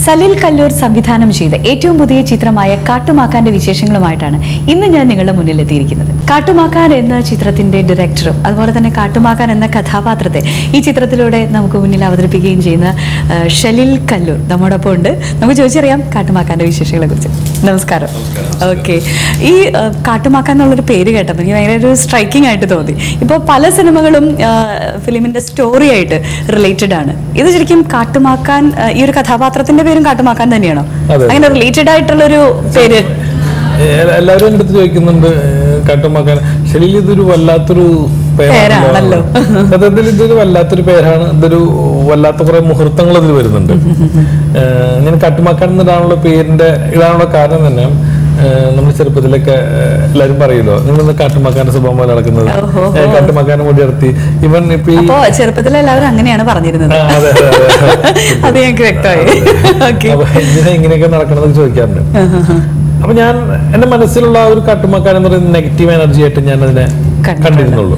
സലിൽ കല്ലൂർ സംവിധാനം ചെയ്ത ഏറ്റവും പുതിയ ചിത്രമായ കാട്ടുമാക്കാന്റെ വിശേഷങ്ങളുമായിട്ടാണ് ഇന്ന് ഞാൻ നിങ്ങളുടെ മുന്നിൽ എത്തിയിരിക്കുന്നത് കാട്ടുമാക്കാൻ എന്ന ചിത്രത്തിന്റെ ഡയറക്ടറും അതുപോലെ തന്നെ കാട്ടുമാക്കാൻ എന്ന കഥാപാത്രത്തെ ഈ ചിത്രത്തിലൂടെ നമുക്ക് മുന്നിൽ അവതരിപ്പിക്കുകയും ചെയ്യുന്ന ആ, ഷലിൽ കല്ലൂർ നമ്മോടൊപ്പം ഉണ്ട് നമുക്ക് ചോദിച്ചറിയാം കാട്ടുമാക്കാന്റെ വിശേഷങ്ങളെ കുറിച്ച് നമസ്കാരം ഓക്കെ ഈ ആ, കാട്ടുമാക്കാൻ എന്നുള്ളൊരു പേര് കേട്ടപ്പോൾ എനിക്ക് ഭയങ്കര ഒരു സ്ട്രൈക്കിംഗ് ആയിട്ട് തോന്നി ഇപ്പോൾ പല സിനിമകളും ഫിലിമിന്റെ സ്റ്റോറി ആയിട്ട് റിലേറ്റഡ് ആണ് ഇത് ശരിക്കും കാട്ടുമാക്കാൻ ആ, ഈ ഒരു കഥാപാത്രത്തിന്റെ പേരും കാട്ടുമാക്കാൻ തന്നെയാണോ അതെ. അങ്ങനെ റിലേറ്റഡ് ആയിട്ടുള്ളൊരു പേര് എ- എല്ലാവരും എൻ്റെ അടുത്ത് ചോദിക്കുന്നുണ്ട് ഏഹ് കാട്ടുമാക്കാൻ ശരി ഇതൊരു വല്ലാത്തൊരു പേരാണല്ലോ. സത്യത്തിൽ ഇതൊരു വല്ലാത്തൊരു പേരാണ് ഇതൊരു വല്ലാത്ത കുറെ മുഹൂർത്തങ്ങൾ ഇതിൽ വരുന്നുണ്ട് ഏഹ് ഞാൻ കാട്ടുമാക്കാൻ എന്നതാണുള്ള പേരിന്റെ ഇടാനുള്ള കാരണം തന്നെ ഏഹ് നമ്മൾ ചെറുപ്പത്തിലൊക്കെ ഏഹ് എല്ലാവരും പറയുമല്ലോ നിങ്ങൾ കാട്ടുമാക്കാന്റെ സ്വഭാവം പോലെ നടക്കുന്നത് ഓഹോ. ഏഹ് കാട്ടുമാക്കാനെ മുടി നടത്തി ഇവൻ ഇപ്പൊ ഈ അപ്പോ ചെറുപ്പത്തിൽ എല്ലാവരും അങ്ങനെയാണ് പറഞ്ഞിരുന്നത് ആ, അതെ അതെ അതെ അത് ഞങ്ങൾക്ക് വ്യക്തമായി ഓക്കെ അപ്പൊ എന്തിനാ ഇങ്ങനെയൊക്കെ നടക്കണമെന്ന് ചോദിക്കാറുണ്ട് അപ്പൊ ഞാൻ എന്റെ മനസ്സിലുള്ള ആ ഒരു കാട്ടുമാക്കാൻ എന്ന് പറയുന്ന നെഗറ്റീവ് എനർജി ആയിട്ട് ഞാൻ അതിനെ കണ്ടിട്ടുണ്ട്. കണ്ടിരുന്നുള്ളൂ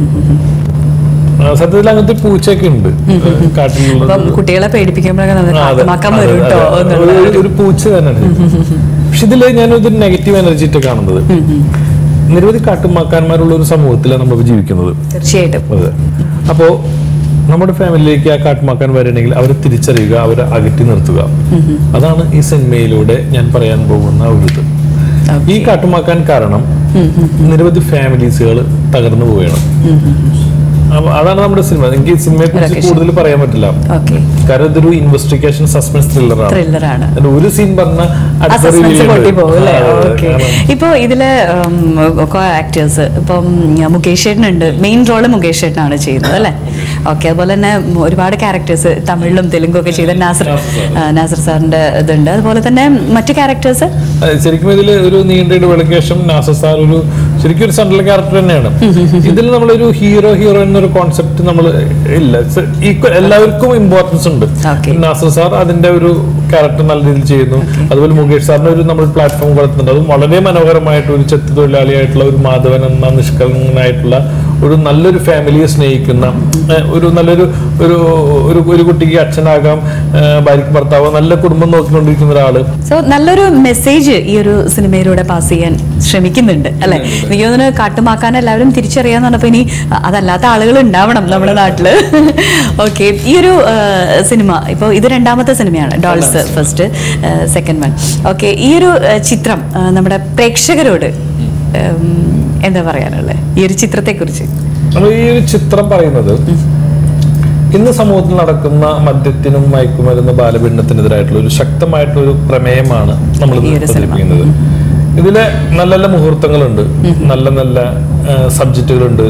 ആ, സത്യത്തിൽ അങ്ങനത്തെ പൂച്ചയൊക്കെ ഉണ്ട് കാട്ടിലുള്ള അപ്പം കുട്ടികളെ പേടിപ്പിക്കുമ്പോഴൊക്കെ നമ്മൾ ആ, അതെ, കാട്ടുമാക്കാൻ അതെ, വരും കേട്ടോ അതെ. എന്നുള്ള ഒരു- ഒരു പൂച്ച തന്നെയാണ് പക്ഷെ ഇതില് ഞാൻ ഒരു നെഗറ്റീവ് എനർജി ആയിട്ട് കാണുന്നത് നിരവധി കാട്ടുമാക്കാന്മാരുള്ള ഒരു സമൂഹത്തിലാണ് നമ്മൾ ജീവിക്കുന്നത് തീർച്ചയായിട്ടും അതെ അപ്പോ നമ്മുടെ ഫാമിലിയിലേക്ക് ആ കാട്ടുമാക്കാൻ വരണമെങ്കിൽ അവരെ തിരിച്ചറിയുക അവരെ അകറ്റി നിർത്തുക അതാണ് ഈ സിനിമയിലൂടെ ഞാൻ പറയാൻ പോകുന്ന ഒരു ഇത് ഈ കാട്ടുമാക്കാൻ കാരണം നിരവധി ഫാമിലീസുകൾ തകർന്നു പോവുകയാണ് അപ്പൊ അതാണ് നമ്മുടെ സിനിമ എനിക്ക് ഈ സിനിമയെ കുറിച്ച് Location. കൂടുതൽ പറയാൻ പറ്റില്ല ഓക്കെ കാരണം ഇതൊരു ഇൻവെസ്റ്റിഗേഷൻ സസ്പെൻസ് ത്രില്ലറാണ് ത്രില്ലറാണ് അതിന്റെ ഒരു സീൻ പറഞ്ഞ ആ സസ്പെൻസ് പൊട്ടി പോകും അല്ലേ ഓക്കെ കാരണം ഇപ്പൊ ഇതിലെ ആക്ടേഴ്സ് ഇപ്പം മുകേഷ് ചേട്ടനുണ്ട് മെയിൻ റോള് മുകേഷ് ചേട്ടനാണ് ചെയ്യുന്നത് അല്ലേ ഓക്കെ അതുപോലെ തന്നെ ഒരുപാട് ക്യാരക്ടേഴ്സ് തമിഴിലും തെലുങ്കും ഒക്കെ ചെയ്ത നാസർ ആ, നാസർ സാറിന്റെ ഇതുണ്ട് അതുപോലെ തന്നെ മറ്റു ക്യാരക്ടേഴ്സ് അതെ, ശരിക്കും ഇതിൽ ഒരു നീണ്ട ഇടവേളയ്ക്ക് ശേഷം നാസർ സാർ ഒരു ശരിക്കും ഒരു സെൻട്രൽ ക്യാരക്ടർ തന്നെയാണ് ഇതിൽ നമ്മളൊരു ഹീറോ ഹീറോ എന്നൊരു കോൺസെപ്റ്റ് നമ്മൾ ഇല്ല ഈക്വൽ എല്ലാവർക്കും ഇമ്പോർട്ടൻസ് ഉണ്ട് Okay. നാസർ സാർ അതിന്റെ ഒരു ക്യാരക്ടർ നല്ല രീതിയിൽ ചെയ്യുന്നു അതുപോലെ മുകേഷ് സാറിന് ഒരു നമ്മൾ പ്ലാറ്റ്ഫോം കൊടുക്കുന്നുണ്ട് അതും വളരെ മനോഹരമായിട്ട് ഒരു ചെത്തു തൊഴിലാളിയായിട്ടുള്ള ഒരു മാധവൻ എന്ന നിഷ്കളങ്കനായിട്ടുള്ള ഒരു നല്ലൊരു ഫാമിലിയെ സ്നേഹിക്കുന്ന ഏഹ്, ഒരു നല്ലൊരു ഒരു ഒരു ഒരു കുട്ടിക്ക് അച്ഛനാകാം ഏഹ്, ഭാര്യയ്ക്ക് ഭർത്താവ് നല്ല കുടുംബം നോക്കിക്കൊണ്ടിരിക്കുന്ന ഒരാള് സോ നല്ലൊരു മെസ്സേജ് ഈ ഒരു സിനിമയിലൂടെ പാസ് ചെയ്യാൻ ശ്രമിക്കുന്നുണ്ട് അല്ലെ എനിക്ക് തോന്നുന്നു കാട്ടുമാക്കാൻ എല്ലാവരും തിരിച്ചറിയാന്ന് പറഞ്ഞപ്പോ ഇനി അതല്ലാത്ത ആളുകൾ ഉണ്ടാവണം നമ്മുടെ നാട്ടില് ഓക്കെ ഈ ഒരു ആ, സിനിമ ഇപ്പോൾ ഇത് രണ്ടാമത്തെ സിനിമയാണ് Dolls first second one okay ഈ ഒരു ആ, ചിത്രം ആ, നമ്മുടെ പ്രേക്ഷകരോട് ഉം, എന്താ പറയാനുള്ളത് ഈ ഒരു ചിത്രത്തെ കുറിച്ച് നമ്മൾ ഈ ഒരു ചിത്രം പറയുന്നത് ഇന്ന് സമൂഹത്തിൽ നടക്കുന്ന മദ്യത്തിനും മയക്കുമരുന്ന് ബാലപീഡനത്തിനെതിരായിട്ടുള്ള ഒരു ശക്തമായിട്ടുള്ള ഒരു പ്രമേയമാണ് നമ്മൾ ഈ ഒരു സിനിമ. അവതരിപ്പിക്കുന്നത് ഇതിലെ നല്ല നല്ല മുഹൂർത്തങ്ങളുണ്ട് നല്ല നല്ല സബ്ജക്റ്റുകളുണ്ട്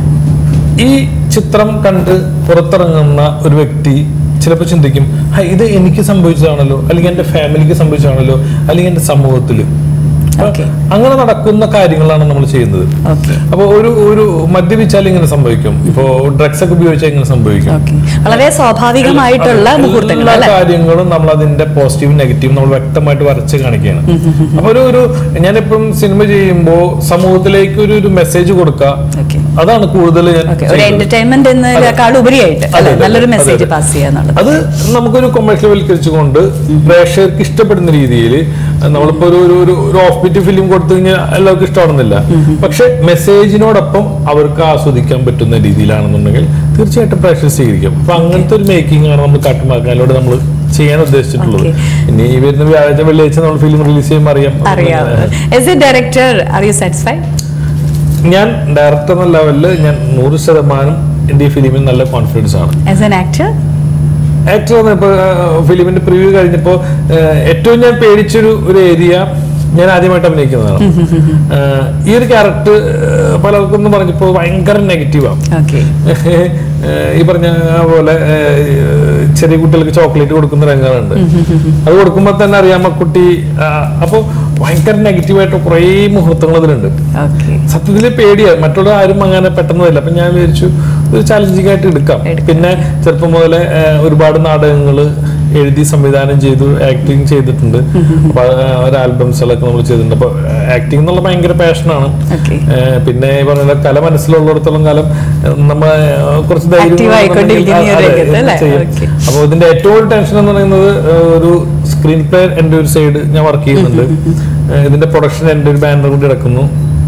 ഈ ചിത്രം കണ്ട് പുറത്തിറങ്ങുന്ന ഒരു വ്യക്തി ചിലപ്പോൾ ചിന്തിക്കും "ഹൈ, ഇത് എനിക്ക് സംഭവിച്ചതാണല്ലോ അല്ലെങ്കിൽ എൻ്റെ ഫാമിലിക്ക് സംഭവിച്ചതാണല്ലോ അല്ലെങ്കിൽ എൻ്റെ സമൂഹത്തിൽ Okay. അങ്ങനെ നടക്കുന്ന കാര്യങ്ങളാണ് നമ്മൾ ചെയ്യുന്നത് ഓക്കെ അപ്പൊ ഒരു ഒരു മദ്യപിച്ചാൽ ഇങ്ങനെ സംഭവിക്കും ഇപ്പോ ഡ്രഗ്സ് ഒക്കെ ഉപയോഗിച്ചാൽ ഇങ്ങനെ സംഭവിക്കും ഓക്കെ വളരെ സ്വാഭാവികമായിട്ടുള്ള എല്ലാ മുഹൂർത്തങ്ങൾ അല്ലെ കാര്യങ്ങളും നമ്മൾ അതിന്റെ പോസിറ്റീവ് നെഗറ്റീവ് നമ്മൾ വ്യക്തമായിട്ട് വരച്ച് കാണിക്കുകയാണ് അപ്പൊ ഒരു ഒരു ഞാനിപ്പം സിനിമ ചെയ്യുമ്പോൾ സമൂഹത്തിലേക്ക് ഒരു ഒരു മെസ്സേജ് കൊടുക്കുക ഓക്കെ അതാണ് കൂടുതൽ ഞാൻ ഓക്കെ ഒരു ചെയ്യുന്നത്. എന്റർടൈൻമെന്റ് എന്നതിനേക്കാൾ ഉപരിയായിട്ട് അതെ, അല്ലെ അതെ, നല്ലൊരു അതെ, മെസ്സേജ് അതെ. പാസ് ചെയ്യാന്നുള്ളത് അത് നമുക്കൊരു കൊമേഴ്ഷ്യൽ വൽക്കരിച്ചുകൊണ്ട് പ്രേക്ഷകർക്ക് ഇഷ്ടപ്പെടുന്ന രീതിയിൽ നമ്മളിപ്പോ ഒരു ഒരു- ഒരു ഒരു ഓഫ് ബീറ്റ് ഫിലിം കൊടുത്തു കഴിഞ്ഞാൽ എല്ലാവർക്കും ഇഷ്ടമാണെന്നില്ല പക്ഷെ മെസ്സേജിനോടൊപ്പം അവർക്ക് ആസ്വദിക്കാൻ പറ്റുന്ന രീതിയിലാണെന്നുണ്ടെങ്കിൽ തീർച്ചയായിട്ടും പ്രേക്ഷകർ സ്വീകരിക്കും അപ്പൊ അങ്ങനത്തെ ഒരു മേക്കിംഗ് ആണ് നമ്മൾ കാട്ടുമാക്കാനിലൂടെ നമ്മൾ ചെയ്യാൻ ഉദ്ദേശിച്ചിട്ടുള്ളത് Okay. ഇനി ഈ വരുന്ന വ്യാഴാഴ്ച വെള്ളിയാഴ്ച നമ്മൾ ഫിലിം റിലീസ് ചെയ്യുമ്പോൾ അറിയാം അറിയാം as a director are you satisfied ഞാൻ ഡയറക്ടർ എന്ന ലെവലിൽ ഞാൻ നൂറ് ശതമാനം എന്റെ ഈ ഫിലിമിൽ നല്ല കോൺഫിഡൻസ് ആണ് ആസ് എൻ ആക്ടർ ആക്ടർ ഇപ്പൊ ഫിലിമിന്റെ പ്രിവ്യൂ കഴിഞ്ഞപ്പോ ഏഹ്, ഏറ്റവും ഞാൻ പേടിച്ചൊരു ഒരു ഏരിയ ഞാൻ ആദ്യമായിട്ട് അഭിനയിക്കുന്നതാണ് ഏഹ്, ഈ ഒരു ക്യാരക്ടർ പലർക്കും എന്ന് പറഞ്ഞപ്പോ ഭയങ്കര നെഗറ്റീവാണ് ഓക്കെ ഈ പറഞ്ഞ പോലെ ഏഹ്, ചെറിയ കുട്ടികൾക്ക് ചോക്ലേറ്റ് കൊടുക്കുന്ന രംഗങ്ങളുണ്ട് അത് കൊടുക്കുമ്പോൾ തന്നെ അറിയാം ആ കുട്ടി അപ്പോൾ ഭയങ്കര നെഗറ്റീവായിട്ട് കുറേ മുഹൂർത്തങ്ങൾ അതിലുണ്ട് ഓക്കെ സത്യത്തിൽ പേടിയാണ് മറ്റുള്ള ആരും അങ്ങനെ പെട്ടെന്ന് വരില്ല അപ്പൊ ഞാൻ വിചാരിച്ചു ഒരു ചാലഞ്ചിങ് ആയിട്ട് എടുക്കാം എടുക്കാം. പിന്നെ ചെറുപ്പം മുതലേ ഏഹ്, ഒരുപാട് നാടകങ്ങൾ എഴുതി സംവിധാനം ചെയ്തു ആക്ടിങ് ചെയ്തിട്ടുണ്ട് അപ്പൊ ആ, ഒരു ആൽബംസുകളൊക്കെ നമ്മൾ ചെയ്തിട്ടുണ്ട് അപ്പൊ ആക്ടിങ് എന്നുള്ള ഭയങ്കര പാഷനാണ് ഓക്കെ പിന്നെ ഈ പറഞ്ഞ പോലെ കല മനസ്സിലുള്ളിടത്തോളം കാലം ഏഹ്, നമ്മൾ ഏഹ്, കുറച്ച് ധൈര്യം Active ആയിക്കൊണ്ടിരിക്കുന്ന ഈ ഒരു അതെ, രംഗത്ത് അല്ലേ? ചെയ്യും. Okay. അപ്പോൾ ഇതിന്റെ ഏറ്റവും ടെൻഷൻ എന്ന് പറയുന്നത് ഏഹ്, ഒരു സ്ക്രീൻ പ്ലേ എൻ്റെ ഒരു സൈഡ് ഞാൻ വർക്ക് ചെയ്യുന്നുണ്ട് ഏഹ് ഇതിന്റെ പ്രൊഡക്ഷൻ എൻ്റെ ഒരു ബാനർ കൂടി നടക്കുന്നു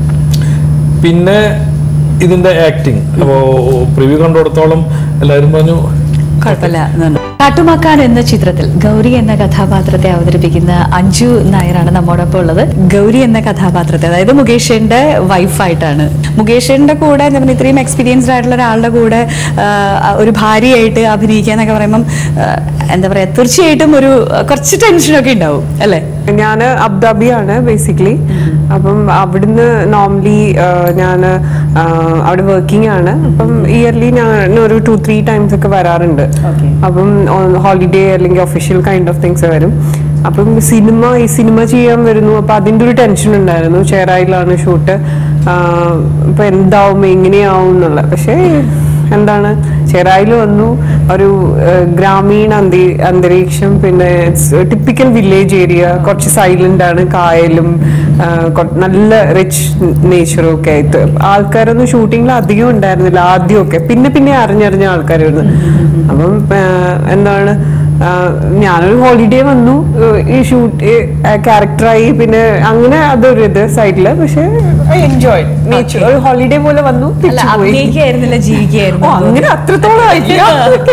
പിന്നെ ഇതിന്റെ ആക്ടിങ് അപ്പോ പ്രിവ്യൂ കണ്ടിടത്തോളം എല്ലാവരും പറഞ്ഞു കുഴപ്പമില്ല എന്നുണ്ട്. കാട്ടുമാക്കാൻ എന്ന ചിത്രത്തിൽ ഗൗരി എന്ന കഥാപാത്രത്തെ അവതരിപ്പിക്കുന്ന അഞ്ജു നായരാണ് നമ്മോടൊപ്പം ഉള്ളത് ഗൗരി എന്ന കഥാപാത്രത്തെ അതായത് മുകേഷിന്റെ വൈഫായിട്ടാണ് മുകേഷിന്റെ കൂടെ എന്താ പറയുക ഇത്രയും എക്സ്പീരിയൻസ്ഡ് ആയിട്ടുള്ള ഒരാളുടെ കൂടെ ആ, ഒരു ഭാര്യയായിട്ട് അഭിനയിക്കുക എന്നൊക്കെ പറയുമ്പം ആ, എന്താ പറയാ തീർച്ചയായിട്ടും ഒരു കുറച്ച് ടെൻഷനൊക്കെ ഉണ്ടാവും അല്ലേ ഞാൻ അബുദാബിയാണ് ബേസിക്കലി അപ്പം അവിടുന്ന് നോർമലി ഞാൻ അവിടെ വർക്കിംഗ് ആണ് അപ്പം ഇയർലി ഞാൻ ഒരു ടു ത്രീ ടൈംസ് ഒക്കെ വരാറുണ്ട് Okay. അപ്പം ഹോളിഡേ അല്ലെങ്കിൽ ഒഫീഷ്യൽ കൈൻഡ് ഓഫ് തിങ്സ് വരും അപ്പം സിനിമ ഈ സിനിമ ചെയ്യാൻ വരുന്നു അപ്പൊ അതിന്റെ ഒരു ടെൻഷൻ ഉണ്ടായിരുന്നു ചേറായിലാണ് ഷൂട്ട് ഇപ്പൊ എന്താവും എങ്ങനെയാവും എന്നുള്ള പക്ഷേ എന്താണ് ചെറായിൽ വന്നു ഒരു ഏഹ്, ഗ്രാമീണ അന്തി അന്തരീക്ഷം പിന്നെ ടിപ്പിക്കൽ വില്ലേജ് ഏരിയ കുറച്ച് സൈലന്റ് ആണ് കായലും ആഹ്, കൊ- നല്ല റിച്ച് നേച്ചറും ഒക്കെ ആയിട്ട് ആൾക്കാരൊന്നും ഷൂട്ടിങ്ങിൽ അധികം ഉണ്ടായിരുന്നില്ല ആദ്യമൊക്കെ പിന്നെ പിന്നെ അറിഞ്ഞറിഞ്ഞ ആൾക്കാരായിരുന്നു അപ്പം ആഹ്, എന്താണ് ആഹ്, ഞാനൊരു ഹോളിഡേ വന്നു ഏഹ്, ഈ ഷൂട്ട് ക്യാരക്ടറായി പിന്നെ അങ്ങനെ അതൊരു ഇത് സൈഡില് പക്ഷെ ഐ എൻജോയ് നേച്ചർ ഒരു ഹോളിഡേ പോലെ വന്നു അല്ല തിരിച്ചു പോയി അഭിനയിക്കായിരുന്നില്ല ജീവിക്കായിരുന്നു ഓ, അങ്ങനെ അത്രത്തോളം ആയിട്ടില്ല.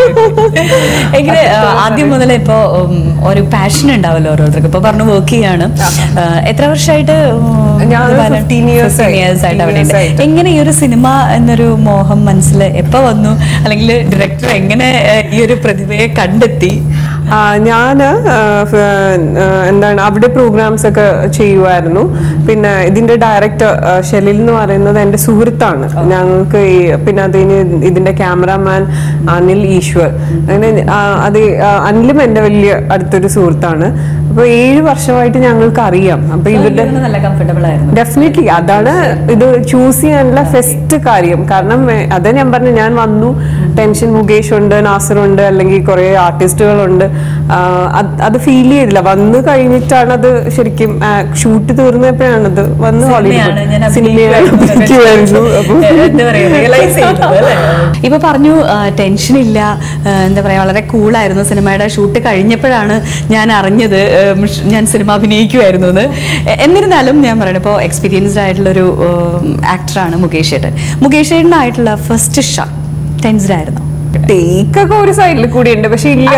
എങ്ങനെ ആ, ആദ്യം മുതലേ ഇപ്പോ ഉം, ഒരു പാഷൻ ഉണ്ടാവല്ലോ ഓരോരുത്തർക്ക് ഇപ്പൊ പറഞ്ഞു വർക്ക് ചെയ്യാണ് ആ, എത്ര വർഷമായിട്ട് ഞാൻ ഒരു 15 years ആയി. ഇയേഴ്സ് ആയിട്ട് 15 അവിടെ ഉണ്ട് years ആയിട്ട്. എങ്ങനെ ഈ ഒരു സിനിമ എന്നൊരു മോഹം മനസ്സിൽ എപ്പോ വന്നു അല്ലെങ്കിൽ ഡയറക്ടർ എങ്ങനെ ആ, ഈ ഒരു പ്രതിഭയെ കണ്ടെത്തി ആ, ഞാന് ആ, ഫ- ആ, എന്താണ് അവിടെ പ്രോഗ്രാംസ് ഒക്കെ ചെയ്യുമായിരുന്നു പിന്നെ ഇതിന്റെ ഡയറക്ടർ ഷെലിൽ എന്ന് പറയുന്നത് എന്റെ സുഹൃത്താണ് ഞങ്ങൾക്ക് ഈ പിന്നെ അതിന് ഇതിന്റെ ക്യാമറാമാൻ അനിൽ ഈശ്വർ അങ്ങനെ ആ, അത് ആ, അനിലും എന്റെ വലിയ അടുത്തൊരു സുഹൃത്താണ് അപ്പൊ ഏഴ് വർഷമായിട്ട് ഞങ്ങൾക്ക് അറിയാം അപ്പൊ ഇവരുടെ ഇതിന് നല്ല കംഫർട്ടബിൾ ആയിരുന്നു ഡെഫിനറ്റ്ലി അതാണ് ഇത് ചൂസ് ചെയ്യാനുള്ള ഫസ്റ്റ് കാര്യം കാരണം ഏ, അതാ ഞാൻ പറഞ്ഞു ഞാൻ വന്നു ടെൻഷൻ മുകേഷ് ഉണ്ട് നാസർ ഉണ്ട് അല്ലെങ്കിൽ കുറെ ആർട്ടിസ്റ്റുകളുണ്ട് അത് ഫീൽ ചെയ്തില്ല വന്നു കഴിഞ്ഞിട്ടാണ് അത് ശരിക്കും ഷൂട്ട് തീർന്നപ്പോഴാണത് വന്ന് സിനിമയാണ്, ഞാൻ ഹോളിവുഡ് സിനിമയിൽ അഭിനയിക്കുമായിരുന്നു. അഭിനയിക്കുമായിരുന്നു അപ്പം എന്താ പറയാ realize ചെയ്തത് അല്ലേ? ഇപ്പൊ പറഞ്ഞു ടെൻഷൻ ഇല്ല ആ, എന്താ പറയാ വളരെ കൂളായിരുന്നു സിനിമയുടെ ഷൂട്ട് കഴിഞ്ഞപ്പോഴാണ് ഞാൻ അറിഞ്ഞത് ആ, മിഷ്- ഞാൻ സിനിമ അഭിനയിക്കുമായിരുന്നു എന്ന് എ- എന്നിരുന്നാലും ഞാൻ പറയണ ഇപ്പോൾ എക്സ്പീരിയൻസ്ഡ് ആയിട്ടുള്ള ഒരു ആക്ടറാണ് മുകേഷ് ഏട്ടൻ മുകേഷ് ഏട്ടനായിട്ടുള്ള ഫസ്റ്റ് ഷോട്ട് ടെൻസ്ഡ് ആയിരുന്നു ടേക്കൊക്കെ ഒരു സൈഡിൽ കൂടി ഉണ്ട് പക്ഷെ ഇല്ല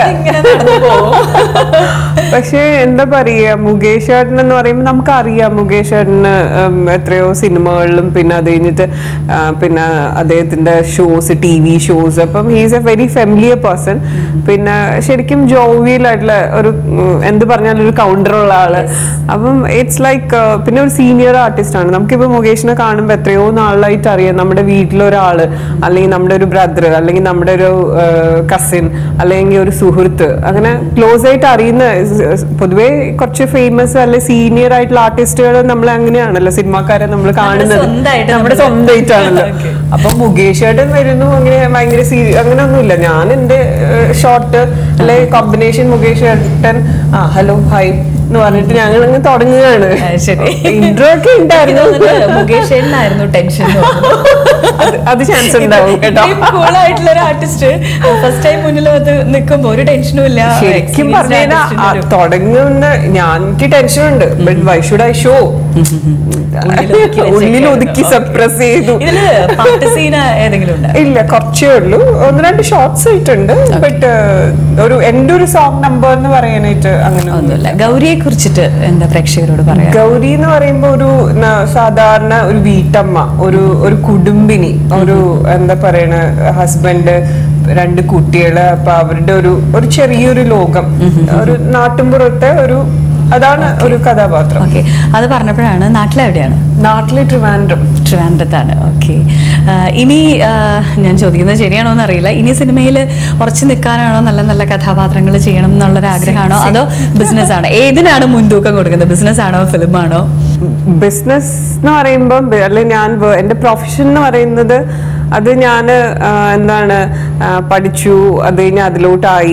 പക്ഷെ എന്താ പറയാ മുകേഷ് ചേട്ടൻ എന്ന് പറയുമ്പോൾ നമുക്ക് അറിയാം മുകേഷ് ചേട്ടന് ഉം, എത്രയോ സിനിമകളിലും പിന്നെ അത് കഴിഞ്ഞിട്ട് ആ, പിന്നെ അദ്ദേഹത്തിന്റെ ഷോസ് ടി വി ഷോസ് അപ്പം he's a very familiar person പിന്നെ ശരിക്കും ജോവിയൽ ആയിട്ടുള്ള ഒരു ഉം, എന്ത് പറഞ്ഞാലും ഒരു കൗണ്ടർ ഉള്ള ആള് അപ്പം ഇറ്റ്സ് ലൈക്ക് പിന്നെ ഒരു സീനിയർ ആർട്ടിസ്റ്റ് ആണ് നമുക്കിപ്പോ മുകേഷിനെ കാണുമ്പോൾ എത്രയോ നാളായിട്ട് അറിയാം നമ്മുടെ വീട്ടിലൊരാള് അല്ലെങ്കിൽ നമ്മുടെ ഒരു ബ്രദർ അല്ലെങ്കിൽ നമ്മുടെ ഒരു കസിൻ അല്ലെങ്കിൽ ഒരു സുഹൃത്ത് അങ്ങനെ ക്ലോസ് ആയിട്ട് അറിയുന്ന സ് പൊതുവേ കുറച്ച് ഫേമസ് അല്ലെ സീനിയർ ആയിട്ടുള്ള ആർട്ടിസ്റ്റുകൾ നമ്മൾ അങ്ങനെയാണല്ലോ സിനിമാക്കാരെ നമ്മൾ കാണുന്നത് സ്വന്തമായിട്ട് നമ്മുടെ നമ്മള് സ്വന്തമായിട്ടാണല്ലോ Okay. അപ്പൊ മുകേഷ് ഏട്ടൻ വരുന്നു അങ്ങനെ ഭയങ്കര സീരിയസ് അങ്ങനെ ഒന്നുമില്ല ഞാൻ എന്റെ ഷോർട്ട് അല്ലെ കോമ്പിനേഷൻ മുകേഷ് ഏട്ടൻ ആ ഹലോ ഹായ് എന്ന് പറഞ്ഞിട്ട് ഞങ്ങൾ അങ്ങ് തുടങ്ങുകയാണ് ആ, ശരി. ഇൻട്രോ ഒക്കെ ഉണ്ടായിരുന്നു മുകേഷ് ഏട്ടനായിരുന്നു ടെൻഷൻ അത് അത് ചാൻസ് ഉണ്ടാവും കേട്ടോ കൂളായിട്ടുള്ള ഒരു ആർട്ടിസ്റ്റ് ഫസ്റ്റ് ടൈം മുന്നിൽ വന്ന് നിൽക്കുമ്പോ ഒരു ടെൻഷനും ഇല്ല ശരിക്കും Experienced പറഞ്ഞു കഴിഞ്ഞാൽ artist ന്റെ ഒരു- തുടങ്ങുന്ന ഞാൻ എനിക്ക് ടെൻഷൻ ഉണ്ട് but why should I show ഉള്ളിൽ ഒതുക്കി വെച്ചേക്കായിരുന്നു. ഉള്ളിൽ ഒതുക്കി Okay. സപ്രസ് ചെയ്തു ഇതില് പാട്ട് സീന ഏതെങ്കിലും ഉണ്ട് ഇല്ല കുറച്ചേ ഉള്ളൂ ഒന്ന് രണ്ട് ഷോർട്സ് ആയിട്ടുണ്ട് ബട്ട് ഒരു എന്റെ ഒരു സോങ് നമ്പർ എന്ന് പറയാനായിട്ട് അങ്ങനെ ഒന്നും ഒന്നുമില്ല ഗൗരിയെ കുറിച്ചിട്ട് എന്താ പ്രേക്ഷകരോട് പറയാം ഗൗരി എന്ന് പറയുമ്പോ ഒരു ന- സാധാരണ ഒരു വീട്ടമ്മ ഒരു ഒരു കുടുംബിനി ഒരു എന്താ പറയണ ഹസ്ബൻഡ് രണ്ട് കുട്ടികള് അപ്പൊ അവരുടെ ഒരു ഒരു ചെറിയൊരു ലോകം ഒരു നാട്ടിൻപുറത്തെ ഒരു അതാണ് ഒരു കഥാപാത്രം ഓക്കെ അത് പറഞ്ഞപ്പോഴാണ് നാട്ടിലെവിടെയാണ് നാട്ടിലെ ട്രിവാൻഡ്രം ട്രിവാൻഡ്രത്താണ് ഓക്കെ ഇനി ആ, ഞാൻ ചോദിക്കുന്നത് ശരിയാണോ എന്ന് അറിയില്ല ഇനി സിനിമയിൽ ഉറച്ചു നിൽക്കാനാണോ നല്ല നല്ല കഥാപാത്രങ്ങൾ ചെയ്യണം എന്നുള്ളൊരു ആഗ്രഹമാണോ അതോ ബിസിനസ് ആണോ ഏതിനാണ് മുൻതൂക്കം കൊടുക്കുന്നത് ബിസിനസ് ആണോ ഫിലിം ആണോ ബിസിനസ് എന്ന് പറയുമ്പോൾ അല്ലെ ഞാൻ വേ- എൻ്റെ പ്രൊഫഷൻ എന്ന് പറയുന്നത് അത് ഞാൻ എന്താണ് ആ, പഠിച്ചു അത് കഴിഞ്ഞ് അതിലോട്ടായി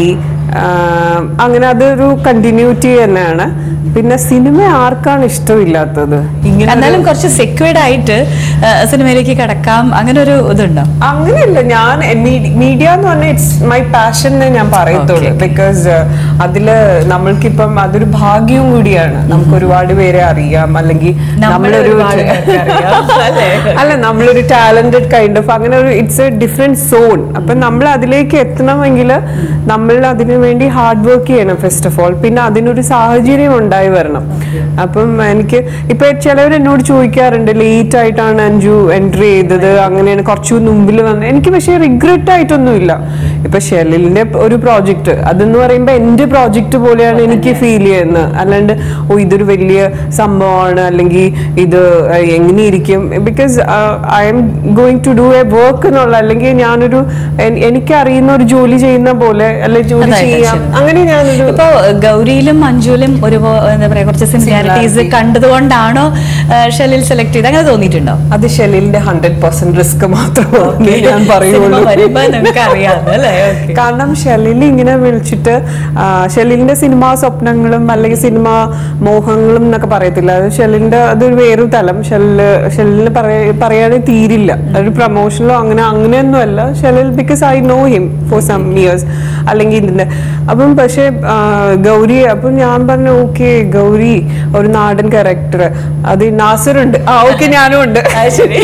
ആഹ് അങ്ങനെ അതൊരു കണ്ടിന്യൂറ്റി തന്നെയാണ് പിന്നെ സിനിമ ആർക്കാണ് ഇഷ്ടമില്ലാത്തത് ഇങ്ങനെ എന്നാലും കുറച്ച് സെക്യൂർഡ് ആയിട്ട് ആ, സിനിമയിലേക്ക് കടക്കാം അങ്ങനെ ഒരു ഇതുണ്ടോ അങ്ങനെയല്ല ഞാൻ മീഡിയ എന്ന് പറഞ്ഞാൽ ഇറ്റ്സ് മൈ പാഷൻ എന്ന് ഞാൻ പറയത്തുള്ളൂ ബിക്കോസ് അതില് നമ്മൾക്കിപ്പം അതൊരു ഭാഗ്യവും കൂടിയാണ് നമുക്ക് ഒരുപാട് പേരെ അറിയാം അല്ലെങ്കിൽ നമ്മളെ നമ്മളൊരു ഒരുപാട് പേർക്ക് അറിയാം. അല്ലേ? അല്ല നമ്മളൊരു ടാലന്റഡ് കൈൻഡ് ഓഫ് അങ്ങനെ ഒരു ഇറ്റ്സ് എ ഡിഫറെന്റ് സോൺ അപ്പൊ നമ്മൾ അതിലേക്ക് എത്തണമെങ്കിൽ നമ്മൾ അതിനു വേണ്ടി ഹാർഡ് വർക്ക് ചെയ്യണം ഫസ്റ്റ് ഓഫ് ഓൾ പിന്നെ അതിനൊരു സാഹചര്യം ഉണ്ടായി വരണം അപ്പം എനിക്ക് ഇപ്പൊ ചിലവർ എന്നോട് ചോദിക്കാറുണ്ട് ലേറ്റ് ആയിട്ടാണ് അഞ്ജു എൻട്രി ചെയ്തത് അങ്ങനെയാണ് കുറച്ചു മുമ്പിൽ വന്ന് എനിക്ക് പക്ഷേ റിഗ്രറ്റ് ആയിട്ടൊന്നുമില്ല ഇപ്പൊ ഷെല്ലിന്റെ ഒരു പ്രോജക്റ്റ് അതെന്ന് പറയുമ്പോൾ എന്റെ പ്രോജക്റ്റ് പോലെയാണ് എനിക്ക് ഫീൽ ചെയ്യുന്നത് അല്ലാണ്ട് ഓ ഇതൊരു വലിയ സംഭവമാണ് അല്ലെങ്കിൽ ഇത് അഹ് എങ്ങനെയിരിക്കും because I'm going to do a work എന്നുള്ള അല്ലെങ്കിൽ ഞാനൊരു എൻ- എനിക്ക് അറിയുന്ന ഒരു ജോലി ചെയ്യുന്ന പോലെ അല്ലെങ്കിൽ ജോലി അതായിട്ട് ചെയ്യാം ശരി. അങ്ങനെ ഞാനൊരു ഇപ്പോ ഗൗരിയിലും മഞ്ജുവിലും ഒരു എന്താ പറയാ കുറച്ച് സിമിലാരിറ്റീസ് കണ്ടതുകൊണ്ടാണോ ആ, ഷെല്ലിൽ സെലക്ട് ചെയ്ത് അങ്ങനെ തോന്നിയിട്ടുണ്ടോ അത് ഷെലിന്റെ ഹൺഡ്രഡ് പെർസെന്റ് റിസ്ക് മാത്രമാണ് ഞാൻ സിനിമ പറയുള്ളൂ വരുമ്പോ നമുക്ക് അറിയാം അല്ലേ Okay. കാരണം ഷെലിൽ ഇങ്ങനെ വിളിച്ചിട്ട് ആ, ഷെലിലിന്റെ സിനിമാ സ്വപ്നങ്ങളും അല്ലെങ്കിൽ സിനിമാ മോഹങ്ങളും എന്നൊക്കെ പറയത്തില്ല അത് ഷെലിന്റെ അതൊരു വേറൊരു തലം ഷെല്ല് ഷെല്ലിന് പറയുകയാണെങ്കിൽ തീരില്ല ഒരു പ്രൊമോഷനിലോ അങ്ങനെ അങ്ങനെയൊന്നും അല്ല ഷെലിൽ because I know him for some years അല്ലെങ്കിൽ ഇതിന്റെ അപ്പം പക്ഷേ ആ, ഗൗരി അപ്പം ഞാൻ പറഞ്ഞു ഓക്കെ ഗൗരി ഒരു നാടൻ ക്യാരക്ടർ അത് നാസറുണ്ട് ആ ഓക്കെ ഞാനും ഉണ്ട് അത് ശരി.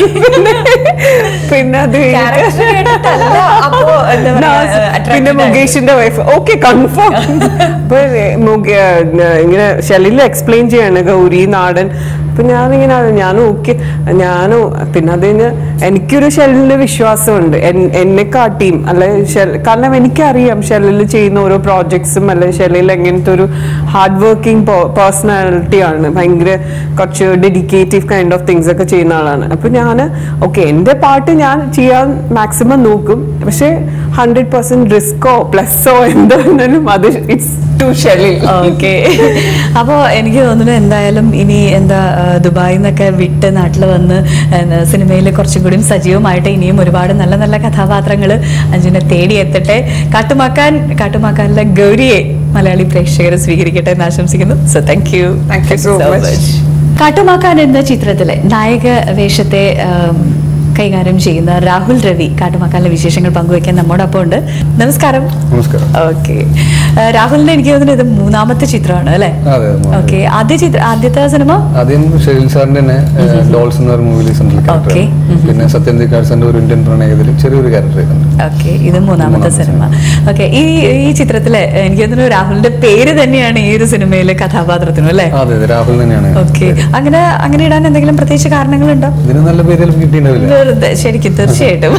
പിന്നെ അത് കഴിഞ്ഞിട്ട് Character കേട്ടിട്ടല്ല, അപ്പോ എന്താ പറയാ, നാസ് attracted പിന്നെ ആയത്. മുകേഷിന്റെ വൈഫ് ഓക്കെ കൺഫേം അപ്പൊ ഏ, മുകേ- ഏ, ഇങ്ങനെ ഷെലിൽ എക്സ്പ്ലെയിൻ ചെയ്യാണ് ഗൗരി നാടൻ അപ്പൊ ഞാനിങ്ങനെ അത് ഞാനും ഓക്കെ ഞാനും പിന്നെ അത് കഴിഞ്ഞ് എനിക്കൊരു ഷെല്ലിന്റെ വിശ്വാസമുണ്ട് എൻ- എന്നെ കാട്ടിയും അല്ലെ ഷെൽ കാരണം എനിക്കറിയാം ഷെല്ലിൽ ചെയ്യുന്ന ഓരോ പ്രോജക്ട്സും അല്ലെ ഷെല്ലിൽ എങ്ങനത്തെ ഒരു ഹാർഡ് വർക്കിംഗ് പേഴ്സണാലിറ്റി ആണ് ഭയങ്കര കുറച്ച് ഡെഡിക്കേറ്റീവ് കൈൻഡ് ഓഫ് തിങ്സ് ഒക്കെ ചെയ്യുന്ന ആളാണ് അപ്പൊ ഞാൻ ഓക്കെ എന്റെ പാട്ട് ഞാൻ ചെയ്യാൻ മാക്സിമം നോക്കും പക്ഷെ ഹൺഡ്രഡ് പെർസെന്റ് റിസ്കോ പ്ലസ്സോ എന്തായാലും അത് ഇറ്റ്സ് ടു ഷെല്ലിൽ ഓക്കെ അപ്പോൾ എനിക്ക് തോന്നുന്നു എന്തായാലും ഇനി എന്താ ആ, ദുബായിൽ നിന്നൊക്കെ വിട്ട് നാട്ടിൽ വന്ന് സിനിമയിൽ കുറച്ചും കൂടി സജീവമായിട്ട് ഇനിയും ഒരുപാട് നല്ല നല്ല കഥാപാത്രങ്ങൾ അഞ്ജുനെ തേടി എത്തട്ടെ കാട്ടുമാക്കാൻ കാട്ടുമാക്കാനിലെ ഗൗരിയെ മലയാളി പ്രേക്ഷകർ സ്വീകരിക്കട്ടെ എന്ന് ആശംസിക്കുന്നു so thank you Thank you so much. Kattumakkan എന്ന ചിത്രത്തിലെ നായക വേഷത്തെ ആം, കൈകാര്യം ചെയ്യുന്ന രാഹുൽ രവി കാട്ടുമാക്കാനിലെ വിശേഷങ്ങൾ പങ്കുവയ്ക്കാൻ നമ്മോടൊപ്പം ഉണ്ട് നമസ്കാരം നമസ്കാരം ഓക്കെ രാഹുലിന്റെ എനിക്ക് തോന്നുന്നു ഇത് മൂന്നാമത്തെ ചിത്രമാണ് അല്ലേ അതെ മൂന്നാമത്തെ. ഓക്കെ ആദ്യ ചിത്ര ആദ്യത്തെ സിനിമ ആദ്യം ഷെരിൽ സാറിന്റെ തന്നെ ഡോൾസ് എന്ന ഒരു മൂവിയിൽ സെൻട്രൽ ക്യാരക്ടർ Okay. പിന്നെ സത്യൻ കാഴ്ചന്റെ ഒരു ഇന്ത്യൻ പ്രണയത്തിൽ ചെറിയൊരു ക്യാരക്ടർ ചെയ്തിട്ടുണ്ട് ഓക്കെ ഇത് മൂന്നാമത്തെ മൂന്നാമത്തെ സിനിമ ഓക്കെ ഈ ഈ ചിത്രത്തിലെ എനിക്ക് തോന്നുന്നു രാഹുലിന്റെ പേര് തന്നെയാണ് ഈ ഒരു സിനിമയിലെ കഥാപാത്രത്തിനും അല്ലേ അതെ അതെ രാഹുൽ തന്നെയാണ് ഓക്കെ അങ്ങനെ അങ്ങനെ ഇടാൻ എന്തെങ്കിലും പ്രത്യേകിച്ച് കാരണങ്ങളുണ്ടോ ഇതിന് നല്ല പേര് ചിലപ്പോൾ കിട്ടിയിട്ടുണ്ടാവില്ല വെറുതെ ശരിക്കും തീർച്ചയായിട്ടും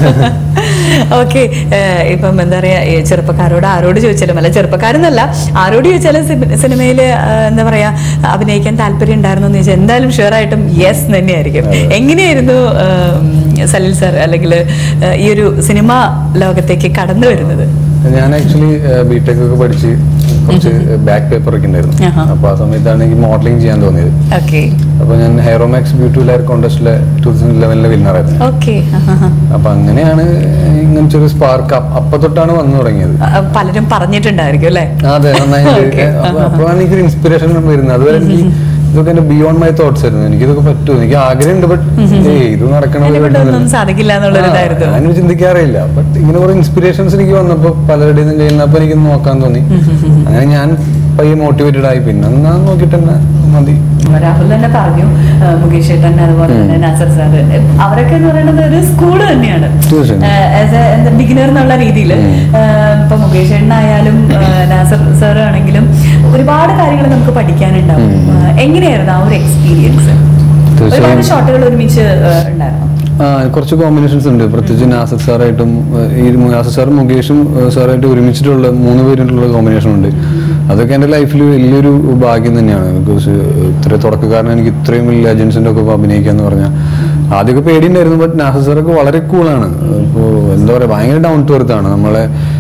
ഓക്കെ ഇപ്പം എന്താ പറയാ ഈ ചെറുപ്പക്കാരോട് ആരോട് ചോദിച്ചാലും അല്ല ചെറുപ്പക്കാരെന്നല്ല ആരോട് ചോദിച്ചാലും സിനിമയിൽ എന്താ പറയാ അഭിനയിക്കാൻ താല്പര്യം ഉണ്ടായിരുന്നു എന്ന് ചോദിച്ചാൽ എന്തായാലും ഷുവർ ആയിട്ടും യെസ് തന്നെയായിരിക്കും എങ്ങനെയായിരുന്നു ഉം, സലിൽ സാർ അല്ലെങ്കിൽ ഈ ഒരു സിനിമ ലോകത്തേക്ക് കടന്നു വരുന്നത് ഞാൻ ആക്ച്വലി ബിടെക് ഒക്കെ പഠിച്ച് കുറച്ച് ബാക്ക് പേപ്പർ ഒക്കെ ഉണ്ടായിരുന്നു ആഹാ. അപ്പൊ ആ സമയത്താണ് എനിക്ക് മോഡലിംഗ് ചെയ്യാൻ തോന്നിയത് ഓക്കെ അപ്പൊ ഞാൻ ഹെയറോമാക്സ് ബ്യൂട്ടി ലയർ കോൺടെസ്റ്റിലെ ടൂ തൗസൻഡ് ഇലവനിലെ വിന്നറായിരുന്നു ഓക്കെ അപ്പൊ അങ്ങനെയാണ് ഇങ്ങനത്തെ ഒരു സ്പാർക്ക് അപ്പൊ തൊട്ടാണ് വന്നു തുടങ്ങിയത് പലരും പറഞ്ഞിട്ടുണ്ടായിരിക്കും അല്ലേ അതെ നന്നായിട്ട് അപ്പൊ- അപ്പോഴാണ് എനിക്കൊരു ഇൻസ്പിറേഷൻ വരുന്നത് അതുവരെ എനിക്ക് ഇതൊക്കെ എന്റെ ബിയോണ്ട് മൈ തോട്ട്സ് ആയിരുന്നു എനിക്ക് ഇതൊക്കെ പറ്റുമോ എനിക്ക് ആഗ്രഹമുണ്ട് ബട്ട് ഏയ് ഇത് നടക്കണ എന്നെ കൊണ്ടൊന്നും സാധിക്കില്ല എന്നുള്ളൊരു ഇതായിരുന്നു ഞാനും ചിന്തിക്കാറില്ല ബട്ട് ഇങ്ങനെ കുറെ ഇൻസ്പിറേഷൻസ് എനിക്ക് വന്നപ്പോ പലരുടെയും നിന്നും ചെയ്യുന്നപ്പോ എനിക്ക് നോക്കാൻ തോന്നി അങ്ങനെ ഞാൻ പയ്യെ മോട്ടിവേറ്റഡ് ആയി പിന്നെ എന്നാ നോക്കിട്ട് തന്നെ മതി രാഹുൽ തന്നെ പറഞ്ഞു ആ, മുകേഷ് ചേട്ടൻ അതുപോലെ തന്നെ നാസർ സാർ അവരൊക്കെ എന്ന് പറയുന്നത് ഒരു സ്കൂൾ തന്നെയാണ് തീർച്ചയായും. ബിഗിനർ എന്നുള്ള രീതിയിൽ ഇപ്പൊ മുകേഷ് ചേട്ടനായാലും ആ, നാസർ സാർ ആണെങ്കിലും ഒരുപാട് കാര്യങ്ങൾ നമുക്ക് പഠിക്കാനുണ്ടാവും ആ, എങ്ങനെയായിരുന്നു ആ ഒരു എക്സ്പീരിയൻസ് ഒരുപാട് തീർച്ചയായും. ഷോട്ടുകൾ ഒരുമിച്ച് ആ, ഉണ്ടായിരുന്നു ആ കുറച്ച് കോമ്പിനേഷൻസ് ഉണ്ട് പ്രത്യേകിച്ച് നാസർ സാറായിട്ടും ഏഹ്, ഈ നാസർ സാറും മുകേഷും ഏഹ്, സാറായിട്ട് ഒരുമിച്ചിട്ടുള്ള മൂന്ന് പേരിട്ടുള്ള കോമ്പിനേഷൻ ഉണ്ട് അതൊക്കെ എൻ്റെ ലൈഫിൽ വലിയൊരു ഭാഗ്യം തന്നെയാണ് ബിക്കോസ് ഇത്ര തുടക്കക്കാരൻ എനിക്ക് ഇത്രയും വലിയ ലെജൻസിൻ്റെ ഒക്കെ അഭിനയിക്കുക എന്ന് പറഞ്ഞാൽ ആദ്യമൊക്കെ പേടിയുണ്ടായിരുന്നു ബട്ട് നാസർ സാറൊക്കെ വളരെ കൂളാണ് ഇപ്പോൾ എന്താ പറയുക ഭയങ്കര ഡൗൺ ടു എർത്ത് ആണ് നമ്മളെ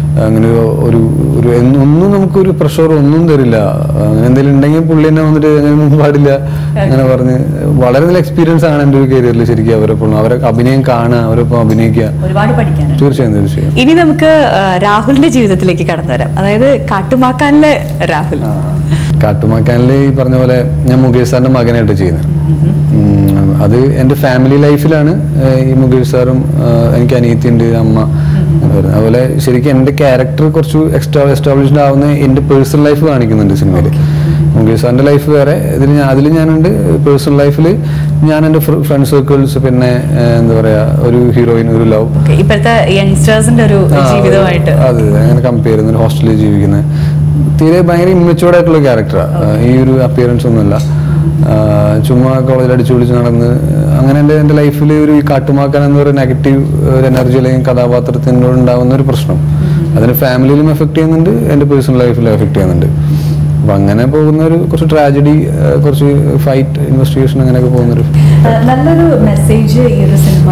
അങ്ങനെ ഒരു- ഒരു ഒരു എന്ന് ഒന്നും നമുക്കൊരു പ്രഷർ ഒന്നും തരില്ല അങ്ങനെ എന്തെങ്കിലും ഉണ്ടെങ്കിൽ പുള്ളി തന്നെ വന്നിട്ട് അങ്ങനെ പാടില്ല അങ്ങനെ പറഞ്ഞ് വളരെ നല്ല എക്സ്പീരിയൻസ് ആണ് എൻ്റെ ഒരു കരിയറിൽ ശരിക്കും അവരെപ്പോഴും അവരെ അഭിനയം കാണുക അവരൊപ്പം അഭിനയിക്കുക ഒരുപാട് പഠിക്കാനുണ്ട് തീർച്ചയായും തീർച്ചയായും ഇനി നമുക്ക് ആ, രാഹുലിന്റെ ജീവിതത്തിലേക്ക് കടന്നു വരാം അതായത് കാട്ടുമാക്കാനിലെ രാഹുൽ കാട്ടുമാക്കാനിൽ ഈ പറഞ്ഞ പോലെ ഞാൻ മുകേഷ് സാറിന്റെ മകനായിട്ട് ചെയ്യുന്നത് ഉം, അത് എൻ്റെ ഫാമിലി ലൈഫിലാണ് ഏഹ്, ഈ മുകേഷ് സാറും ഏഹ്, എനിക്ക് അനിയത്തിയുണ്ട് അമ്മ അങ്ങനെ വരുന്നത്. അതുപോലെ ശരിക്കും എൻ്റെ ക്യാരക്ടർ കുറച്ച് എക്സ്ട്രാ എസ്റ്റാബ്ലിഷ്ഡ് ആവുന്ന എൻ്റെ പേഴ്സണൽ ലൈഫ് കാണിക്കുന്നുണ്ട് സിനിമയിൽ മുകേഷ് സാറിന്റെ ലൈഫ് വേറെ ഇതിൽ ഞാൻ അതിൽ ഞാനുണ്ട് പേഴ്സണൽ ലൈഫിൽ ഞാൻ എൻ്റെ ഫ്രണ്ട് സർക്കിൾസ് പിന്നെ ഏഹ്, എന്താ പറയാ ഒരു ഹീറോയിൻ ഒരു ലവ് Okay, ഇപ്പോഴത്തെ യങ്സ്റ്റേഴ്സിന്റെ ഒരു ആ, ജീവിതമായിട്ട് അതെ അതെ. അങ്ങനെ കമ്പയർ ചെയ്യുന്ന ഒരു ഹോസ്റ്റലിൽ ജീവിക്കുന്ന തീരെ ഭയങ്കര ഇമ്മച്ചുവേർഡ് ആയിട്ടുള്ള ക്യാരക്ടറാണ് ഈ ഒരു അപ്പിയറൻസ് ഒന്നുമല്ല ആ, ചുമ്മാ കോളേജിൽ അടിച്ചു പിടിച്ച് നടന്ന് അങ്ങനെ എൻ്റെ എൻ്റെ ലൈഫിൽ ഒരു ഈ കാട്ടുമാക്കാൻ എന്ന് പറയുന്ന നെഗറ്റീവ് ഒരു എനർജി അല്ലെങ്കിൽ കഥാപാത്രത്തിനോട് ഉണ്ടാകുന്ന ഒരു പ്രശ്നം അതിന് ഫാമിലിയിലും എഫക്ട് ചെയ്യുന്നുണ്ട് എൻ്റെ പേഴ്സണൽ ലൈഫിലും എഫക്ട് ചെയ്യുന്നുണ്ട് അപ്പൊ അങ്ങനെ പോകുന്ന ഒരു കുറച്ച് ട്രാജഡി കുറച്ച് ഫൈറ്റ് ഇൻവെസ്റ്റിഗേഷൻ അങ്ങനെയൊക്കെ പോകുന്നൊരു ആ, നല്ലൊരു മെസ്സേജ് ഈ ഒരു സിനിമ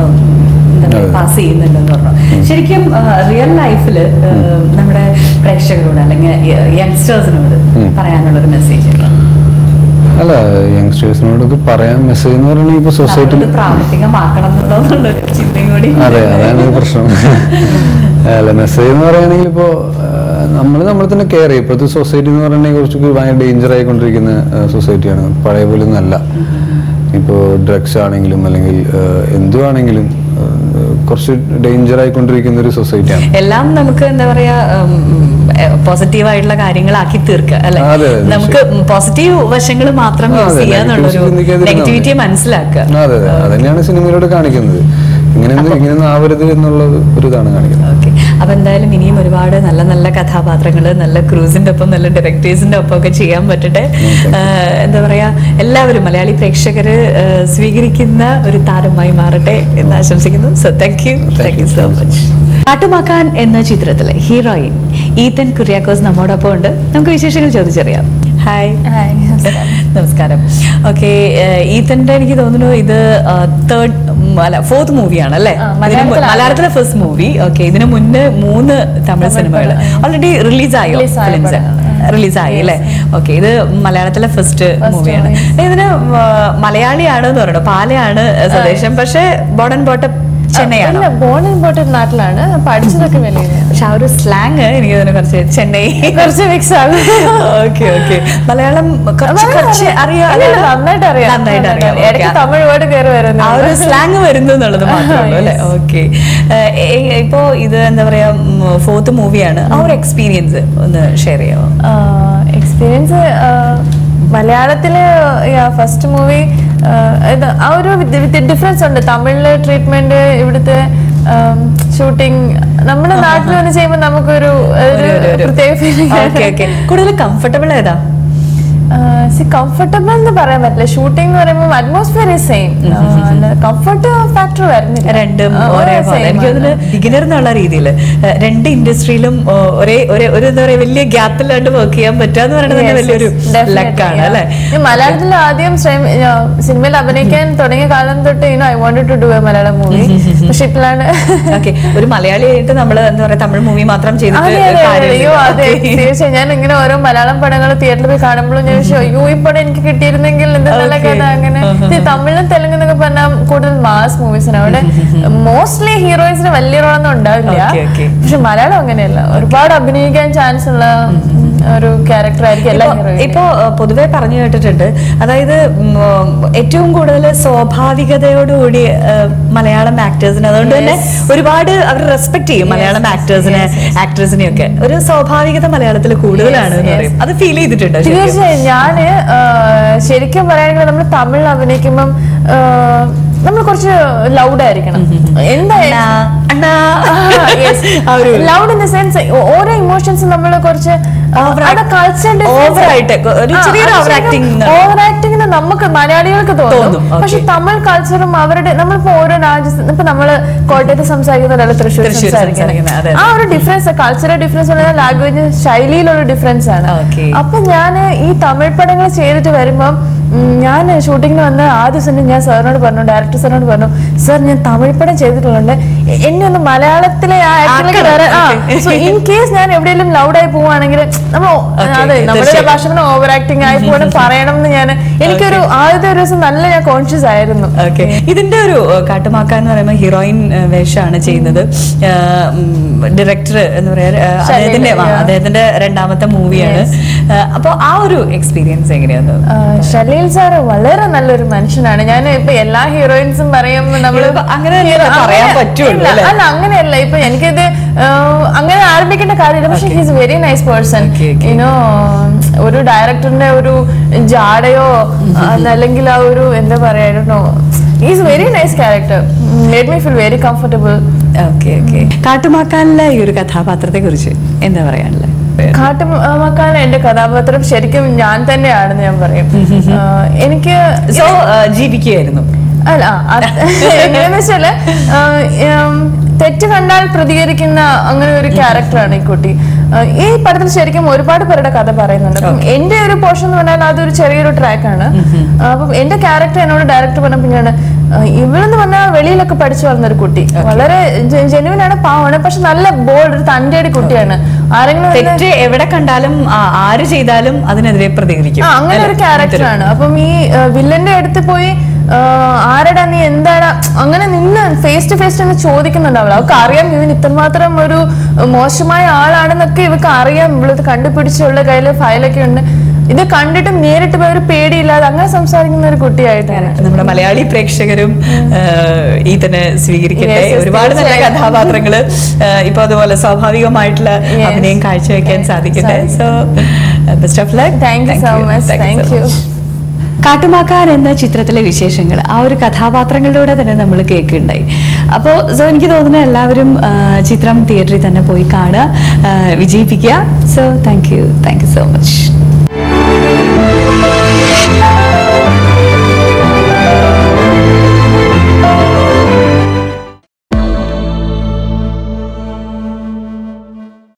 പാസ് ചെയ്യുന്നുണ്ടെന്ന് പറഞ്ഞു ശരിക്കും റിയൽ ലൈഫിൽ നമ്മുടെ പ്രേക്ഷകരോട് അല്ലെങ്കിൽ യങ്സ്റ്റേഴ്സിനോട് പറയാനുള്ള ഒരു മെസ്സേജ് അല്ല യങ്സ്റ്റേഴ്സിനോടൊക്കെ പറയാൻ മെസ്സേജ് എന്ന് പറഞ്ഞാൽ ഇപ്പോൾ സൊസൈറ്റിയിൽ പ്രാവർത്തികമാക്കണം എന്നുള്ളതുള്ളൊരു ചിന്തയും കൂടി അതെ അതാണ് ഒരു പ്രശ്നം അല്ല മെസ്സേജ് എന്ന് പറയുകയാണെങ്കിൽ ഇപ്പോൾ നമ്മൾ നമ്മൾ തന്നെ കെയർ ചെയ്യും ഇപ്പോഴത്തെ സൊസൈറ്റി എന്ന് പറയുകയാണെങ്കിൽ കുറച്ചൊക്കെ ഭയങ്കര ഡേഞ്ചർ ആയിക്കൊണ്ടിരിക്കുന്ന സൊസൈറ്റിയാണ് പഴയ പോലെ ഒന്നല്ല ഇപ്പോൾ ഡ്രഗ്സ് ആണെങ്കിലും അല്ലെങ്കിൽ ഏഹ്, എന്തുവാണെങ്കിലും ഏഹ്, കുറച്ച് ഡേഞ്ചർ ആയിക്കൊണ്ടിരിക്കുന്ന ഒരു സൊസൈറ്റിയാണ് എല്ലാം നമുക്ക് എന്താ പറയാ പോസിറ്റീവ് ആയിട്ടുള്ള കാര്യങ്ങളാക്കി തീർക്കുക അല്ലെ അതെ, അതെ, നമുക്ക് പോസിറ്റീവ് വശങ്ങൾ മാത്രം ആ, യൂസ് അതെ, ചെയ്യാന്നുള്ളൊരു negatives ചിന്തിക്കാതിരുന്നാ മതി. നെഗറ്റിവിറ്റി മനസ്സിലാക്കുക അതെ അതെ അതന്നെയാണ് സിനിമയിലൂടെ കാണിക്കുന്നത് ഇങ്ങനെ ഇങ്ങനെയൊന്നും ആവരുത് എന്നുള്ളത് ഒരു ഇതാണ് കാണിക്കുന്നത് ഓക്കെ അപ്പൊ എന്തായാലും ഇനിയും ഒരുപാട് നല്ല നല്ല കഥാപാത്രങ്ങൾ നല്ല ക്രൂസിന്റെ ഒപ്പം നല്ല ഡയറക്ടേഴ്സിന്റെ ഒപ്പം ഒക്കെ ചെയ്യാൻ പറ്റട്ടെ ആഹ് എന്താ പറയാ എല്ലാവരും മലയാളി പ്രേക്ഷകര് ആഹ് സ്വീകരിക്കുന്ന ഒരു താരമായി മാറട്ടെ എന്ന് ആശംസിക്കുന്നു so thank you thank you so much Kattumakkan എന്ന ചിത്രത്തിലെ ഹീറോയിൻ ഈത്തൻ കുര്യാക്കോസ് നമ്മോടൊപ്പം ഉണ്ട് നമുക്ക് വിശേഷങ്ങൾ ചോദിച്ചറിയാം ഹായ് നമസ്കാരം ഓക്കെ ഈത്തന്റെ എനിക്ക് തോന്നുന്നു ഇത് തേർഡ് അല്ല ഫോർത്ത് മൂവിയാണ് അല്ലേ ആ, ഇതിന് മു- മലയാളത്തിലാണ്. മലയാളത്തിലെ ഫസ്റ്റ് മൂവി ഓക്കെ ഇതിന് മുന്നേ മൂന്ന് തമിഴ് സിനിമകൾ ഓൾറെഡി റിലീസായോ Release ആയ ഫിലിംസ് പടമാണ്. റിലീസായി അല്ലേ ഓക്കെ ഇത് മലയാളത്തിലെ ഫസ്റ്റ് First മൂവിയാണ് movie. ഇതിന് ആ, മലയാളിയാണ് എന്ന് പറയണു പാലയാണ് സ്വദേശം പക്ഷെ ബോർഡൻ ബോട്ട ചെന്നൈയാണ് ഇല്ല ബോൺ ഇമ്പോർട്ടഡ് നാട്ടിലാണ് പഠിച്ചതൊക്കെ വെളിയിലാണ് പക്ഷെ ആ ഒരു സ്ലാങ് എനിക്ക് ഇതിനെ കുറച്ച് ചെന്നൈ കുറച്ച് മിക്സ് ആണ് ഓക്കെ ഓക്കെ മലയാളം കുറച്ച് കുറച്ച് അറിയാം ഇല്ല, ഇല്ല, നന്നായിട്ട് അറിയാം നന്നായിട്ട് അറിയാം ഇടയ്ക്ക് Okay. തമിഴ് വേർഡ് കയറി ആ വരുന്നു ഒരു സ്ലാങ് വരുന്നു എന്നുള്ളത് മാത്രമേ ഉള്ളൂ അല്ലേ ഓക്കെ ഇപ്പോ ഇത് എന്താ പറയാ ഫോർത്ത് മൂവിയാണ് ആ ഒരു എക്സ്പീരിയൻസ് ഒന്ന് ഷെയർ ചെയ്യാമോ എക്സ്പീരിയൻസ് മലയാളത്തില് ഫസ്റ്റ് മൂവി ഇത് ആ ഒരു ഡിഫറൻസ് ഉണ്ട് തമിഴില് ട്രീറ്റ്മെന്റ് ഇവിടുത്തെ ഷൂട്ടിംഗ് നമ്മുടെ നാട്ടിൽ വന്ന് ചെയ്യുമ്പോൾ നമുക്കൊരു ഒരു പ്രത്യേക ഫീലിംഗ് ഓക്കെ ഓക്കെ കൂടുതൽ കംഫർട്ടബിൾ ഏതാ സി കംഫർട്ടബിൾ എന്ന് പറയാൻ പറ്റില്ല ഷൂട്ടിംഗ് എന്ന് പറയുമ്പോൾ atmosphere is same comfort factor വരുന്നില്ല രണ്ടും ആ, ഒരേ same പോലെ എനിക്ക് ആണ്. തോന്നുന്നു ബിഗിനർ എന്നുള്ള രീതിയിൽ രണ്ട് ഇൻഡസ്ട്രിയിലും ഒരേ ഒരേ ഒരു എന്താ പറയാ വലിയ ഗ്യാപ്പില്ലാണ്ട് വർക്ക് ചെയ്യാൻ പറ്റുക എന്ന് പറയുന്നത് തന്നെ Yes, വലിയൊരു yes, definitely, ലക്കാണ് yeah. അല്ലേ ഈ മലയാളത്തിൽ ആദ്യം ശ്രമ- ആ, സിനിമയിൽ അഭിനയിക്കാൻ തുടങ്ങിയ കാലം തൊട്ട് you know I wanted to do a Malayalam movie പക്ഷെ ഇപ്പോഴാണ് ഓക്കെ ഒരു മലയാളിയായിട്ട് നമ്മൾ എന്താ പറയാ തമിഴ് മൂവി മാത്രം അതെ അതെ ചെയ്തിട്ട് അതെ. അയ്യോ അതെ കാര്യമില്ല. തീർച്ചയായും ഞാൻ ഇങ്ങനെ ഓരോ മലയാളം പടങ്ങൾ തിയേറ്ററിൽ പോയി കാണുമ്പോഴും ഞാൻ വിചാരിച്ചു, അയ്യോ ഈ പടം എനിക്ക് കിട്ടിയിരുന്നെങ്കിൽ എന്തെല്ലാം Okay. കഥ അങ്ങനെ ഈ തമിഴിലും തെലുങ്കെന്നൊക്കെ പറഞ്ഞാൽ കൂടുതൽ മാസ് മൂവീസിന് അവിടെ മോസ്റ്റ്ലി ഹീറോയിൻസിന് വലിയ റോളൊന്നും ഉണ്ടാവില്ല Okay, okay. പക്ഷെ മലയാളം അങ്ങനെയല്ല ഒരുപാട് അഭിനയിക്കാൻ ചാൻസ് ഉള്ള ഒരു ക്യാരക്ടർ ആയിരിക്കും എല്ലാ ഇപ്പൊ- ഹീറോയിനും ഇപ്പൊ ഏഹ്, പൊതുവെ പറഞ്ഞു കേട്ടിട്ടുണ്ട് അതായത് ഉം, ഏറ്റവും കൂടുതൽ സ്വാഭാവികതയോടുകൂടി ഏഹ്, മലയാളം ആക്ടേഴ്സിന് അതുകൊണ്ട് തന്നെ ഒരുപാട് അവർ റെസ്പെക്ട് ചെയ്യും മലയാളം ആക്ടേഴ്സിനെ ആക്ട്രസിനെ ഒക്കെ ഒരു സ്വാഭാവികത മലയാളത്തിൽ കൂടുതലാണ് എന്ന് പറയും അത് ഫീൽ ചെയ്തിട്ടുണ്ടോ ശരിക്കും? തീർച്ചയായും ഞാന് ആ, ശരിക്കും പറയുകയാണെങ്കിൽ നമ്മൾ തമിഴിൽ അഭിനയിക്കുമ്പം നമ്മൾ കുറച്ച് ലൗഡ് ആയിരിക്കണം എന്തായാലും അണ്ണാ, അണ്ണാ. ആ ഒരു ലൗഡ് ഇൻ ദ സെൻസ് ഓരോ ഇമോഷൻസ് നമ്മൾ കുറച്ച് Over act- കൾച്ചർ over ആയിട്ട് ഒരു ചെറിയൊരു over acting ആണ്. ഓവർ ആക്ടിങ് നമുക്ക് മലയാളികൾക്ക് തോന്നും, തോന്നും okay. പക്ഷെ തമിഴ് കൾച്ചറും അവരുടെ നമ്മളിപ്പോ ഓരോ രാജ്യത്ത് ഇപ്പൊ നമ്മള് കോട്ടയത്ത് സംസാരിക്കുന്നതല്ല തൃശ്ശൂർ തൃശ്ശൂർ സംസാരിക്കുന്നത്, അതെ, സംസാരിക്കുന്നത് അതെ. ആ ഒരു ഡിഫറൻസ് കൾച്ചറൽ ഡിഫറൻസ് ഉള്ള ലാംഗ്വേജ് ശൈലിയിലുള്ള ഡിഫറൻസ് ആണ് Okay. അപ്പൊ ഞാൻ ഈ തമിഴ് പടങ്ങൾ ചെയ്തിട്ട് വരുമ്പം ഉം, ഞാൻ ഷൂട്ടിങ്ങിന് വന്ന ആദ്യ ദിവസം ഞാൻ സാറിനോട് പറഞ്ഞു ഡയറക്ടർ സാറിനോട് പറഞ്ഞു സാർ ഞാൻ തമിഴ് പടം ചെയ്തിട്ടുള്ളത് എ- എന്നെ ഒന്ന് മലയാളത്തിലെ ആ ആക്ടിലേക്ക് ആക്കണം. വരാൻ ആ Okay. സോ ഇൻ കേസ് ഞാൻ എവിടെയെങ്കിലും ലൗഡായി പോവാണെങ്കിൽ നമ്മൾ Okay, അതെ okay, നമ്മുടെ തീർച്ചയായും. ഭാഷ ഓവർ ആക്ടിങ് ആയി പോകണം പറയണം എന്ന് ഞാൻ എനിക്കൊരു ആദ്യത്തെ ഒരു ദിവസം നല്ല ഞാൻ കോൺഷ്യസ് ആയിരുന്നു ഓക്കെ ഇതിന്റെ ഒരു ഏഹ്, കാട്ടുമാക്ക എന്ന് പറയുമ്പോൾ ഹീറോയിൻ ഏഹ്, വേഷമാണ് ചെയ്യുന്നത് ഡയറക്ടർ എന്ന് പറയാ ഏഹ്, അദ്ദേഹത്തിന്റെ ആ, yeah. അദ്ദേഹത്തിന്റെ രണ്ടാമത്തെ മൂവിയാണ് അപ്പൊ ആ ഒരു എക്സ്പീരിയൻസ് എങ്ങനെയാണ് ആ, ഷലീൽ സാറ് വളരെ നല്ലൊരു മനുഷ്യനാണ് ഞാൻ ഇപ്പൊ എല്ലാ ഹീറോയിൻസും പറയുമ്പോൾ നമ്മള് ഇതിപ്പോ അങ്ങനെ തന്നെ hero- പറയാൻ അങ്ങനെ- പറ്റുള്ളൂ, ഇല്ല, അല്ലേ? അല്ല അങ്ങനെയല്ല ഇപ്പൊ എനിക്കിത് ആ, അങ്ങനെ ആരംഭിക്കേണ്ട കാര്യമില്ല പക്ഷെ he's very nice person Okay, okay. You know ഒരു ഡയറക്ടറിന്റെ ഒരു ജാടയോ അല്ലെങ്കിൽ ആ ഒരു എന്താ പറയാ is very nice character made me feel very comfortable okay okay കാട്ടുമാക്കാനിലെ ഈ ഒരു കഥാപാത്രത്തെ കുറിച്ച് എന്താ പറയാനുള്ളത് കാട്ടുമക്കാൻ എന്റെ കഥാപാത്രം ശരിക്കും ഞാൻ തന്നെയാണെന്ന് ഞാൻ പറയും ആ, എനിക്ക് സോ ജീവിക്കുകയായിരുന്നു അല്ല ആ, അത് എങ്ങനെയാന്ന് വെച്ചാല് ആ, ഉം, തെറ്റ് കണ്ടാൽ പ്രതികരിക്കുന്ന അങ്ങനെ ഒരു ക്യാരക്ടറാണ് ഈ കുട്ടി ആ, ഈ പടത്തിൽ ശരിക്കും ഒരുപാട് പേരുടെ കഥ പറയുന്നുണ്ട് അപ്പം എന്റെ ഒരു പോർഷൻ എന്ന് പറഞ്ഞാൽ അതൊരു ചെറിയൊരു ട്രാക്കാണ് അപ്പം എന്റെ ക്യാരക്ടർ എന്നോട് ഡയറക്ടർ പറഞ്ഞപ്പോഴാണ് ഇവളെന്ന് പറഞ്ഞാൽ വെളിയിലൊക്കെ പഠിച്ചു വളർന്ന ഒരു കുട്ടി വളരെ ജെന്യൂൻ ആണ് പാവമാണ് പക്ഷെ നല്ല ബോൾഡ് ഒരു തന്റേടി കുട്ടിയാണ് ആരെങ്കിലും വന്ന് തെറ്റ് എവിടെ കണ്ടാലും ആ, ആര് ചെയ്താലും അതിനെതിരെ പ്രതികരിക്കും ആ അങ്ങനെ ഒരു ക്യാരക്ടറാണ് അപ്പം ഈ വില്ലന്റെ അടുത്ത് പോയി ആ, ആരെടാ നീ എന്താടാ അങ്ങനെ നിന്ന് ഫേസ് ടു ഫേസ് എന്ന് ചോദിക്കുന്നുണ്ടാവില്ല അവർക്ക് അറിയാം ഇവൻ ഇത്രമാത്രം ഒരു മോശമായ ആളാണെന്നൊക്കെ ഇവർക്ക് അറിയാം ഇവളത് കണ്ടുപിടിച്ചുള്ള കയ്യിൽ ഫയലൊക്കെ ഉണ്ട് ഇത് കണ്ടിട്ടും നേരിട്ട് പോയി ഒരു പേടിയില്ലാതെ അങ്ങനെ സംസാരിക്കുന്ന ഒരു കുട്ടിയായിട്ടാണ് നമ്മുടെ മലയാളി പ്രേക്ഷകരും ഏഹ്, ഈതനെ സ്വീകരിക്കട്ടെ Yes, yes, ഒരുപാട് നല്ല തീർച്ചയായും. കഥാപാത്രങ്ങള് ഏഹ്, ഇപ്പൊ അതുപോലെ സ്വാഭാവികമായിട്ടുള്ള Yes. അഭിനയം കാഴ്ചവെക്കാൻ Yes, സാധിക്കട്ടെ so best of luck thank you so much thank you Kattumakkan എന്ന ചിത്രത്തിലെ വിശേഷങ്ങൾ ആ ഒരു കഥാപാത്രങ്ങളിലൂടെ തന്നെ നമ്മൾ കേൾക്കുകയുണ്ടായി അപ്പോൾ സോ എനിക്ക് തോന്നുന്നു എല്ലാവരും ആ, ചിത്രം തിയേറ്ററിൽ തന്നെ പോയി കാണുക ആ, വിജയിപ്പിക്കുക so thank you thank you so much